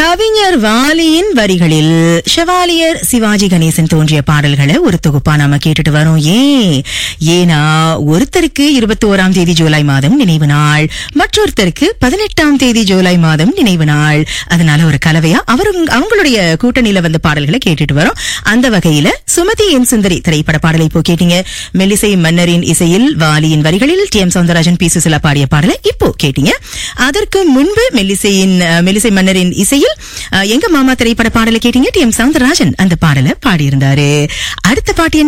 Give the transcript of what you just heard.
கவிஞர் வாலியின் வரிகளில் ஷெவாலியர் சிவாஜி கணேசன் தோன்றிய பாடல்களை ஒரு தொகுப்பா நாம கேட்டுட்டு வரோம் ஏன் ஏன்னா ஒருத்தருக்கு இருபத்தி ஓராம் தேதி ஜூலை மாதம் நினைவு நாள் மற்றொருத்தருக்கு பதினெட்டாம் தேதி ஜூலை மாதம் நினைவு நாள் அதனால ஒரு கலவையா அவர் அவங்களுடைய கூட்டணியில வந்த பாடல்களை கேட்டுட்டு வரோம் அந்த வகையில சுமதி என் சுந்தரி திரைப்பட பாடலை இப்போ கேட்டீங்க மெல்லிசை மன்னரின் இசையில் வாலியின் வரிகளில் T M Soundararajan P Susheela பாடிய பாடலை இப்போ கேட்டீங்க அதற்கு முன்பு மெல்லிசையின் அஹ், மெல்லிசை மன்னரின் இசையில் அஹ், எங்க மாமா திரைப்பட பாடலை கேட்டீங்க டி எம் சவுந்தரராஜன் அந்த பாடலை பாடியிருந்தாரு அடுத்த பாட்டு என்ன